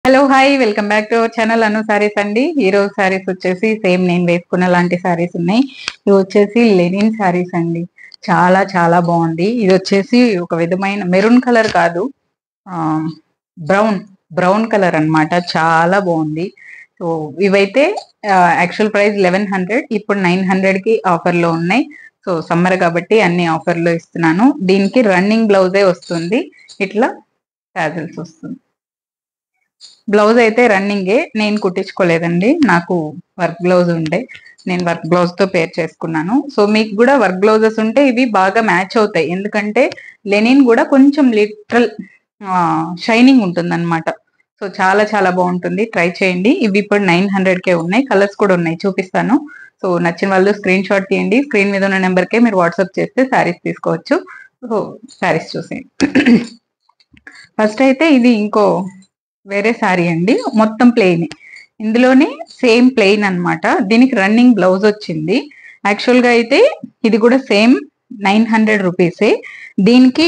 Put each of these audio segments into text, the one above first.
hello hi welcome back to our channel Anu saris అండి ఈ రోజు సారీస్ వచ్చేసి సేమ్ నేను వేసుకున్న లాంటి సారీస్ ఉన్నాయి ఇవి వచ్చేసి లెనిన్ సారీస్ అండి చాలా చాలా బాగుంది ఇది వచ్చేసి ఒక విధమైన మెరూన్ కలర్ కాదు బ్రౌన్ బ్రౌన్ కలర్ అన్నమాట చాలా బాగుంది సో ఇవైతే యాక్చువల్ ప్రైస్ లెవెన్ హండ్రెడ్ ఇప్పుడు నైన్ హండ్రెడ్ కి ఆఫర్ లో ఉన్నాయి సో సమ్మర్ కాబట్టి అన్ని ఆఫర్ లో ఇస్తున్నాను దీనికి రన్నింగ్ బ్లౌజే వస్తుంది ఇట్లా టాజిల్స్ వస్తుంది బ్లౌజ్ అయితే రన్నింగే నేను కుట్టించుకోలేదండి నాకు వర్క్ బ్లౌజ్ ఉండే నేను వర్క్ బ్లౌజ్ తో పేర్ చేసుకున్నాను సో మీకు కూడా వర్క్ బ్లౌజెస్ ఉంటే ఇవి బాగా మ్యాచ్ అవుతాయి ఎందుకంటే లెనిన్ కూడా కొంచెం లిటరల్ షైనింగ్ ఉంటుంది అనమాట సో చాలా చాలా బాగుంటుంది ట్రై చేయండి ఇవి ఇప్పుడు నైన్ హండ్రెడ్ కే ఉన్నాయి కలర్స్ కూడా ఉన్నాయి చూపిస్తాను సో నచ్చిన వాళ్ళు స్క్రీన్ షాట్ తీయండి స్క్రీన్ మీద ఉన్న నెంబర్కే మీరు వాట్సాప్ చేస్తే శారీస్ తీసుకోవచ్చు సో శారీస్ చూసేయండి ఫస్ట్ అయితే ఇది ఇంకో వేరే శారీ అండి మొత్తం ప్లెయిన్ ఇందులోనే సేమ్ ప్లెయిన్ అన్నమాట దీనికి రన్నింగ్ బ్లౌజ్ వచ్చింది యాక్చువల్ గా అయితే ఇది కూడా సేమ్ నైన్ హండ్రెడ్ రూపీసే దీనికి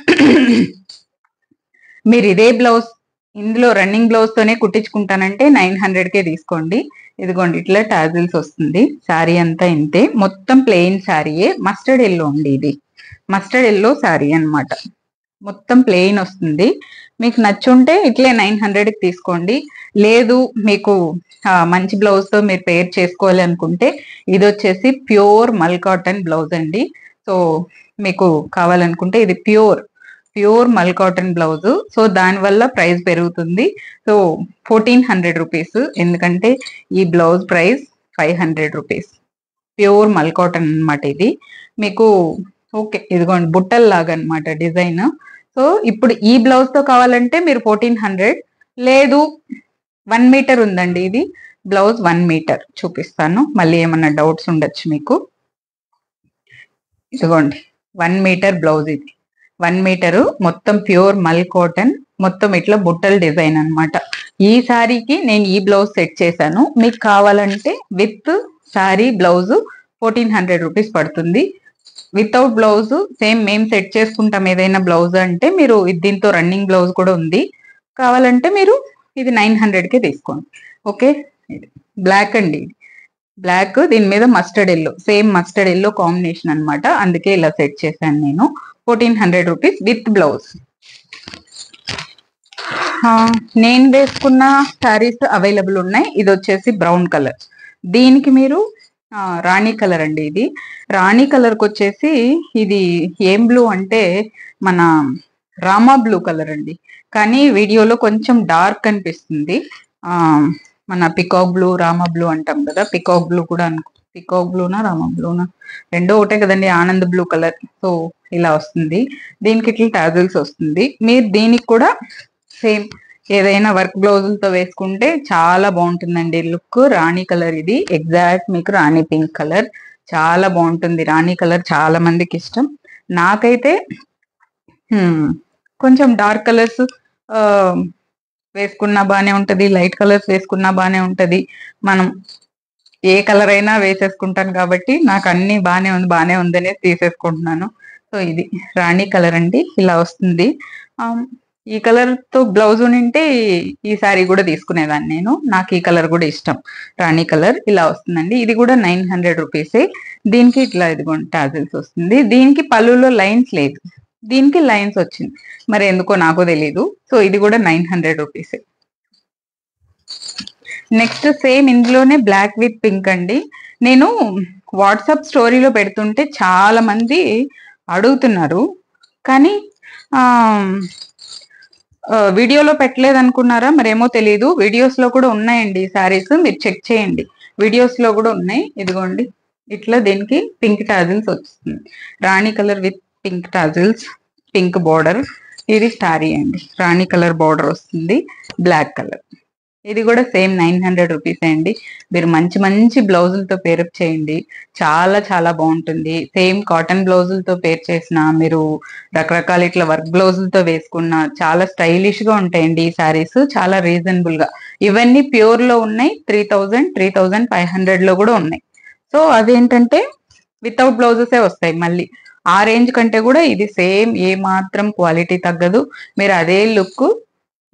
మీరు ఇదే బ్లౌజ్ ఇందులో రన్నింగ్ బ్లౌజ్ తోనే కుట్టించుకుంటానంటే నైన్ హండ్రెడ్ కే తీసుకోండి ఇదిగోండి ఇట్లా టాజిల్స్ వస్తుంది శారీ అంతా ఇంతే మొత్తం ప్లెయిన్ శారీయే మస్టర్డ్ ఎల్లో అండి ఇది మస్టర్డ్ ఎల్లో శారీ అన్నమాట మొత్తం ప్లెయిన్ వస్తుంది మీకు నచ్చుంటే ఇట్లే నైన్ హండ్రెడ్ కి తీసుకోండి లేదు మీకు ఆ, మంచి బ్లౌజ్ తో మీరు పేర్ చేసుకోవాలి అనుకుంటే ఇది వచ్చేసి ప్యూర్ మల్ కాటన్ బ్లౌజ్ అండి సో మీకు కావాలనుకుంటే ఇది pure pure mul cotton blouse so దాని వల్ల ప్రైస్ పెరుగుతుంది సో ఫోర్టీన్ హండ్రెడ్ రూపీస్ ఎందుకంటే ఈ blouse price five hundred rupees pure mul cotton అన్నమాట ఇది మీకు ఓకే ఇదిగోండి బుట్టల్ లాగా అనమాట డిజైన్ సో ఇప్పుడు ఈ బ్లౌజ్ తో కావాలంటే మీరు ఫోర్టీన్ హండ్రెడ్ లేదు వన్ మీటర్ ఉందండి ఇది బ్లౌజ్ వన్ మీటర్ చూపిస్తాను మళ్ళీ ఏమన్నా డౌట్స్ ఉండొచ్చు మీకు ఇదిగోండి వన్ మీటర్ బ్లౌజ్ ఇది వన్ మీటరు మొత్తం ప్యూర్ మల్ కాటన్ మొత్తం ఇట్లా బుట్టల డిజైన్ అన్నమాట ఈ శారీకి నేను ఈ బ్లౌజ్ సెట్ చేశాను మీకు కావాలంటే with sari blouse fourteen hundred rupees పడుతుంది వితౌట్ బ్లౌజ్ సేమ్ మేము సెట్ చేసుకుంటాం ఏదైనా బ్లౌజ్ అంటే మీరు ఇది దీంతో రన్నింగ్ బ్లౌజ్ కూడా ఉంది కావాలంటే మీరు ఇది నైన్ హండ్రెడ్ కి తీసుకోండి ఓకే బ్లాక్ అండి ఇది బ్లాక్ దీని మీద mustard yellow same mustard yellow combination అన్నమాట అందుకే ఇలా సెట్ చేశాను నేను fourteen hundred rupees with blouse నేను వేసుకున్న శారీస్ అవైలబుల్ ఉన్నాయి ఇది వచ్చేసి బ్రౌన్ కలర్ దీనికి మీరు ఆ, రాణి కలర్ అండి ఇది రాణి కలర్ కి వచ్చేసి ఇది ఏం బ్లూ అంటే మన రామా బ్లూ కలర్ అండి కానీ వీడియోలో కొంచెం డార్క్ అనిపిస్తుంది ఆ మన పికాక్ బ్లూ రామా బ్లూ అంటాం కదా పికాక్ బ్లూ కూడా అనుకో పికాక్ బ్లూనా రామా బ్లూనా రెండో ఒకటే కదండి ఆనంద్ బ్లూ కలర్ సో ఇలా వస్తుంది దీనికి ఇట్లా టాజిల్స్ వస్తుంది మీరు దీనికి కూడా సేమ్ ఏదైనా వర్క్ బ్లౌజులతో వేసుకుంటే చాలా బాగుంటుందండి లుక్ రాణి కలర్ ఇది ఎగ్జాక్ట్ మీకు రాణి పింక్ కలర్ చాలా బాగుంటుంది రాణి కలర్ చాలా మందికి ఇష్టం నాకైతే హ్మ్, కొంచెం డార్క్ కలర్స్ వేసుకున్నా బానే ఉంటది లైట్ కలర్స్ వేసుకున్నా బానే ఉంటది మనం ఏ కలర్ అయినా వేసేసుకుంటాను కాబట్టి నాకు అన్ని బానే ఉంది బానే ఉందనే తీసేసుకుంటున్నాను సో ఇది రాణి కలర్ అండి ఇలా వస్తుంది ఆమ్, ఈ కలర్ తో బ్లౌజ్ ఉంటే ఈ సారీ కూడా తీసుకునేదాన్ని నేను నాకు ఈ కలర్ కూడా ఇష్టం రాణి కలర్ ఇలా వస్తుందండి ఇది కూడా నైన్ హండ్రెడ్ రూపీసే దీనికి ఇట్లా ఇదిగోండి టాజిల్స్ వస్తుంది దీనికి పళ్ళులో లైన్స్ లేదు దీనికి లైన్స్ వచ్చింది మరి ఎందుకో నాకు తెలీదు సో ఇది కూడా నైన్ హండ్రెడ్ రూపీసే నెక్స్ట్ సేమ్ ఇందులోనే బ్లాక్ విత్ పింక్ అండి నేను వాట్సాప్ స్టోరీలో పెడుతుంటే చాలా మంది అడుగుతున్నారు కానీ ఆ ఆ, వీడియోలో పెట్టలేదు అనుకున్నారా మరేమో తెలియదు వీడియోస్ లో కూడా ఉన్నాయండి సారీస్ మీరు చెక్ చేయండి వీడియోస్ లో కూడా ఉన్నాయి ఇదిగోండి ఇట్లా దీనికి పింక్ టాజిల్స్ వస్తుంది rani colour with pink tassels pink border ఇది స్టారీ అండి రాణి కలర్ బార్డర్ వస్తుంది బ్లాక్ కలర్ ఇది కూడా సేమ్ నైన్ హండ్రెడ్ రూపీస్ అండి మీరు మంచి మంచి బ్లౌజులతో పేరప్ చేయండి చాలా చాలా బాగుంటుంది సేమ్ కాటన్ బ్లౌజులతో పేర్ చేసిన మీరు రకరకాల ఇట్లా వర్క్ బ్లౌజులతో వేసుకున్న చాలా స్టైలిష్ గా ఉంటాయండి ఈ సారీస్ చాలా రీజనబుల్ గా ఇవన్నీ ప్యూర్ లో ఉన్నాయి three thousand three thousand five hundred లో కూడా ఉన్నాయి సో అదేంటంటే వితౌట్ బ్లౌజెసే వస్తాయి మళ్ళీ ఆ రేంజ్ కంటే కూడా ఇది సేమ్ ఏ మాత్రం క్వాలిటీ తగ్గదు మీరు అదే లుక్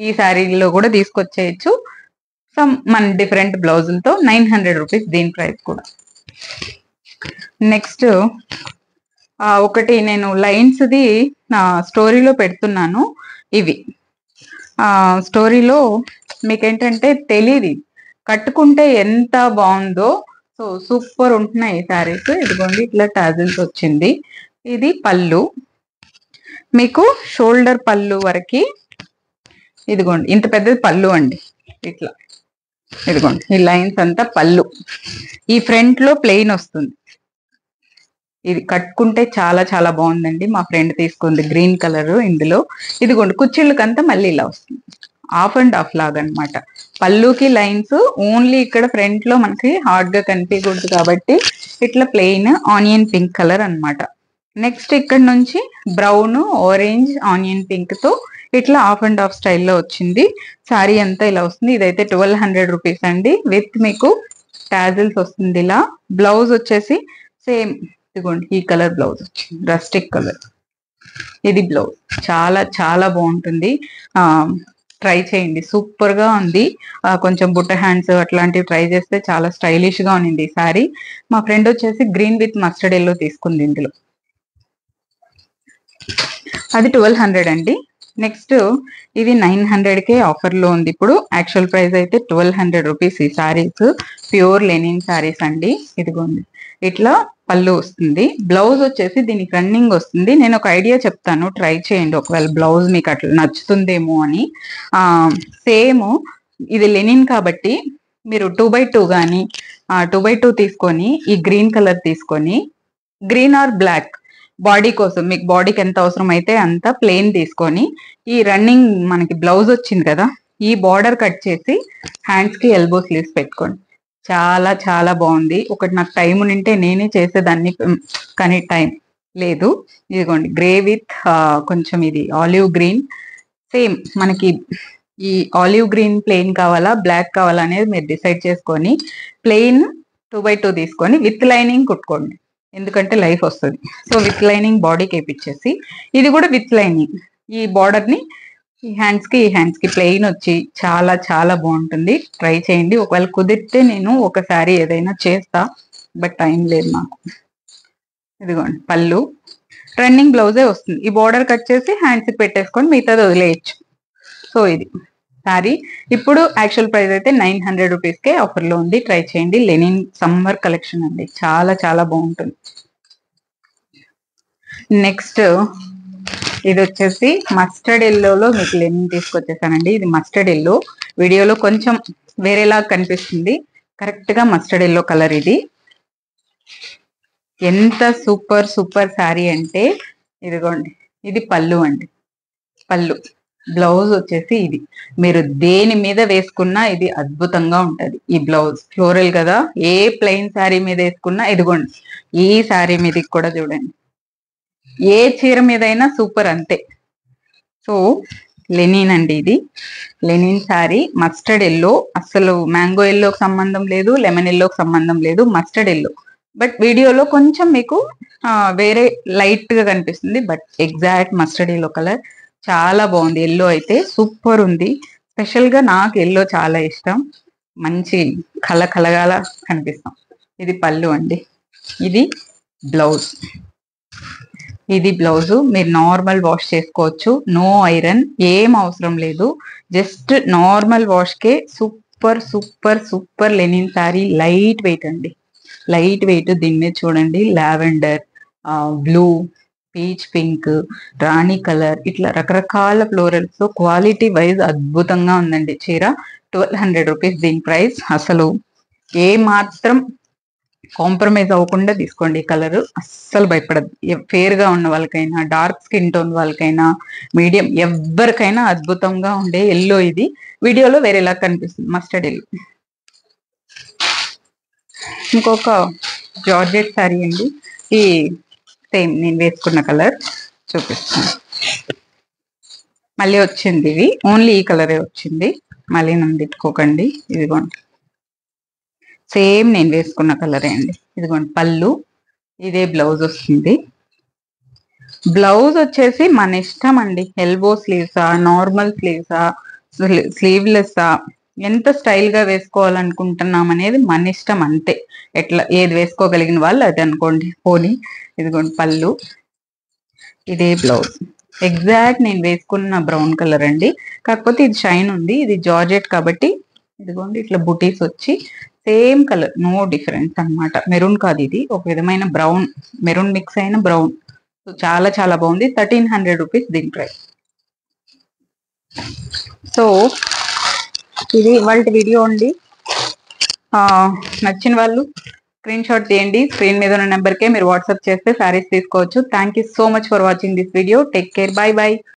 ఈ శారీలో కూడా తీసుకొచ్చేయచ్చు సమ్ మన డిఫరెంట్ బ్లౌజులతో నైన్ హండ్రెడ్ రూపీస్ దీని ప్రైస్ కూడా నెక్స్ట్ ఒకటి నేను లైన్స్ది నా స్టోరీలో పెడుతున్నాను ఇవి స్టోరీలో మీకేంటంటే తెలియదు కట్టుకుంటే ఎంత బాగుందో సో సూపర్ ఉంటున్నాయి ఈ శారీస్ ఇదిగోండి ఇట్లా టాజిల్స్ వచ్చింది ఇది పళ్ళు మీకు షోల్డర్ పళ్ళు వరకు ఇదిగోండి ఇంత పెద్దది పళ్ళు అండి ఇట్లా ఇదిగోండి ఈ లైన్స్ అంతా పళ్ళు ఈ ఫ్రంట్ లో ప్లెయిన్ వస్తుంది ఇది కట్టుకుంటే చాలా చాలా బాగుందండి మా ఫ్రెండ్ తీసుకుంది గ్రీన్ కలర్ ఇందులో ఇదిగోండి కుచ్చిళ్ళకంతా మళ్ళీ ఇలా వస్తుంది ఆఫ్ అండ్ ఆఫ్ లాగా అనమాట పళ్ళుకి లైన్స్ ఓన్లీ ఇక్కడ ఫ్రంట్ లో మనకి హార్డ్ గా కనిపించకూడదు కాబట్టి ఇట్లా ప్లెయిన్ ఆనియన్ పింక్ కలర్ అన్నమాట నెక్స్ట్ ఇక్కడ నుంచి బ్రౌన్ ఆరెంజ్ ఆనియన్ పింక్ తో ఇట్లా ఆఫ్ అండ్ ఆఫ్ స్టైల్లో వచ్చింది సారీ అంతా ఇలా వస్తుంది ఇదైతే ట్వెల్వ్ హండ్రెడ్ రూపీస్ అండి విత్ మీకు టాజిల్స్ వస్తుంది ఇలా బ్లౌజ్ వచ్చేసి సేమ్ ఇదిగోండి ఈ కలర్ బ్లౌజ్ వచ్చింది రస్టిక్ కలర్ ఇది బ్లౌజ్ చాలా చాలా బాగుంటుంది ఆ ట్రై చేయండి సూపర్ గా ఉంది ఆ, కొంచెం బుట్ట హ్యాండ్స్ అట్లాంటివి ట్రై చేస్తే చాలా స్టైలిష్ గా ఉంది ఈ సారీ మా ఫ్రెండ్ వచ్చేసి గ్రీన్ విత్ మస్టర్డ్ ఎల్లో తీసుకుంది ఇందులో అది ట్వెల్వ్ హండ్రెడ్ అండి నెక్స్ట్ ఇది నైన్ హండ్రెడ్ కే ఆఫర్ లో ఉంది ఇప్పుడు యాక్చువల్ ప్రైస్ అయితే ట్వెల్వ్ హండ్రెడ్ రూపీస్ ఈ సారీస్ ప్యూర్ లెనిన్ సారీస్ అండి ఇదిగోండి ఇట్లా పళ్ళు వస్తుంది బ్లౌజ్ వచ్చేసి దీనికి రన్నింగ్ వస్తుంది నేను ఒక ఐడియా చెప్తాను ట్రై చేయండి ఒకవేళ బ్లౌజ్ మీకు అట్లా నచ్చుతుందేమో అని ఆ సేమ్ ఇది లెనిన్ కాబట్టి మీరు టూ బై టూ కానీ టూ బై టూ తీసుకొని ఈ గ్రీన్ కలర్ తీసుకొని గ్రీన్ ఆర్ బ్లాక్ బాడీ కోసం మీకు బాడీకి ఎంత అవసరం అయితే అంత ప్లెయిన్ తీసుకొని ఈ రన్నింగ్ మనకి బ్లౌజ్ వచ్చింది కదా ఈ బార్డర్ కట్ చేసి హ్యాండ్స్ కి ఎల్బో స్లీవ్స్ పెట్టుకోండి చాలా చాలా బాగుంది ఒకటి నాకు టైం ఉంటే నేనే చేసేదాన్ని ఉమ్, కానీ టైం లేదు ఇదిగోండి గ్రే విత్ కొంచెం ఇది ఆలివ్ గ్రీన్ సేమ్ మనకి ఈ ఆలివ్ గ్రీన్ ప్లెయిన్ కావాలా బ్లాక్ కావాలా అనేది మీరు డిసైడ్ చేసుకొని ప్లెయిన్ టూ బై టూ తీసుకొని విత్ లైనింగ్ కుట్టుకోండి ఎందుకంటే లైఫ్ వస్తుంది సో విత్ లైనింగ్ బాడీకి వేపించేసి ఇది కూడా విత్ లైనింగ్ ఈ బార్డర్ ని ఈ హ్యాండ్స్ కి ఈ హ్యాండ్స్ కి ప్లెయిన్ వచ్చి చాలా చాలా బాగుంటుంది ట్రై చేయండి ఒకవేళ కుదిరితే నేను ఒకసారి ఏదైనా చేస్తా బట్ టైం లేదు నాకు ఇదిగోండి పళ్ళు రన్నింగ్ బ్లౌజే వస్తుంది ఈ బార్డర్ కట్ చేసి హ్యాండ్స్ కి పెట్టేసుకొని మిగతాది వదిలేయచ్చు సో ఇది సారీ ఇప్పుడు యాక్చువల్ ప్రైస్ అయితే నైన్ హండ్రెడ్ రూపీస్ కే ఆఫర్ లో ఉంది ట్రై చేయండి లెనిన్ సమ్మర్ కలెక్షన్ అండి చాలా చాలా బాగుంటుంది నెక్స్ట్ ఇది వచ్చేసి మస్టర్డ్ ఎల్లోలో మీకు లెనిన్ తీసుకొచ్చేసానండి ఇది మస్టర్డ్ ఎల్లో వీడియోలో కొంచెం వేరేలా కనిపిస్తుంది కరెక్ట్ గా మస్టర్డ్ ఎల్లో కలర్ ఇది ఎంత సూపర్ సూపర్ శారీ అంటే ఇదిగోండి ఇది పళ్ళు అండి పళ్ళు బ్లౌజ్ వచ్చేసి ఇది మీరు దేని మీద వేసుకున్నా ఇది అద్భుతంగా ఉంటది ఈ బ్లౌజ్ ఫ్లోరల్ కదా ఏ ప్లెయిన్ శారీ మీద వేసుకున్నా ఇదిగోండి ఈ శారీ మీదకి కూడా చూడండి ఏ చీర మీదైనా సూపర్ అంతే సో లెనిన్ అండి ఇది లెనిన్ శారీ మస్టర్డ్ ఎల్లో అసలు మ్యాంగో ఎల్లోకి సంబంధం లేదు లెమన్ ఎల్లోకి సంబంధం లేదు మస్టర్డ్ ఎల్లో బట్ వీడియోలో కొంచెం మీకు ఆ, వేరే లైట్ గా కనిపిస్తుంది but exact mustard yellow colour చాలా బాగుంది ఎల్లో అయితే సూపర్ ఉంది స్పెషల్ గా నాకు ఎల్లో చాలా ఇష్టం మంచి కల కలగాల కనిపిస్తాం ఇది పళ్ళు అండి ఇది బ్లౌజ్ ఇది బ్లౌజ్ మీరు నార్మల్ వాష్ చేసుకోవచ్చు నో ఐరన్ ఏం అవసరం లేదు జస్ట్ నార్మల్ వాష్ కే super super super linen sari light weight అండి లైట్ వెయిట్ దీని మీద చూడండి lavender blue peach pink rani colour ఇట్లా రకరకాల ఫ్లోరల్స్ తో క్వాలిటీ వైజ్ అద్భుతంగా ఉందండి చీర ట్వెల్వ్ హండ్రెడ్ రూపీస్ దీని ప్రైస్ అసలు ఏ మాత్రం కాంప్రమైజ్ అవ్వకుండా తీసుకోండి ఈ కలర్ అస్సలు భయపడదు ఫేర్ గా ఉన్న వాళ్ళకైనా డార్క్ స్కిన్ టోన్ వాళ్ళకైనా మీడియం ఎవరికైనా అద్భుతంగా ఉండే ఎల్లో ఇది వీడియోలో వేరేలా కనిపిస్తుంది మస్టర్డ్ ఎల్లో ఇంకొక జార్జెట్ శారీ అండి ఈ సేమ్ నేను వేసుకున్న కలర్ చూపిస్తాను మళ్ళీ వచ్చింది ఇవి ఓన్లీ ఈ కలరే వచ్చింది మళ్ళీ నన్ను తిట్టుకోకండి ఇదిగోండి సేమ్ నేను వేసుకున్న కలరే అండి ఇదిగోండి పళ్ళు ఇదే బ్లౌజ్ వస్తుంది బ్లౌజ్ వచ్చేసి మన ఇష్టం అండి ఎల్బో స్లీవ్సా నార్మల్ స్లీవ్సా స్లీవ్లెస్ ఎంత స్టైల్ గా వేసుకోవాలనుకుంటున్నాం అనేది మన ఇష్టం అంతే ఎట్లా ఏది వేసుకోగలిగిన వాళ్ళు అది అనుకోండి పోనీ ఇదిగోండి పళ్ళు ఇదే బ్లౌజ్ ఎగ్జాక్ట్ నేను వేసుకున్న బ్రౌన్ కలర్ అండి కాకపోతే ఇది షైన్ ఉంది ఇది జార్జెట్ కాబట్టి ఇదిగోండి ఇట్లా బుటీస్ వచ్చి సేమ్ కలర్ నో డిఫరెన్స్ అన్నమాట మెరూన్ కాదు ఇది ఒక విధమైన బ్రౌన్ మెరూన్ మిక్స్ అయిన బ్రౌన్ చాలా చాలా బాగుంది థర్టీన్ హండ్రెడ్ రూపీస్ దీని ప్రైస్ సో ఇది వాళ్ళ వీడియో అండి ఆ, నచ్చిన వాళ్ళు స్క్రీన్ షాట్ తీయండి స్క్రీన్ మీద ఉన్న నెంబర్కే మీరు వాట్సాప్ చేస్తే శారీస్ తీసుకోవచ్చు thank you so much for watching this video take care bye by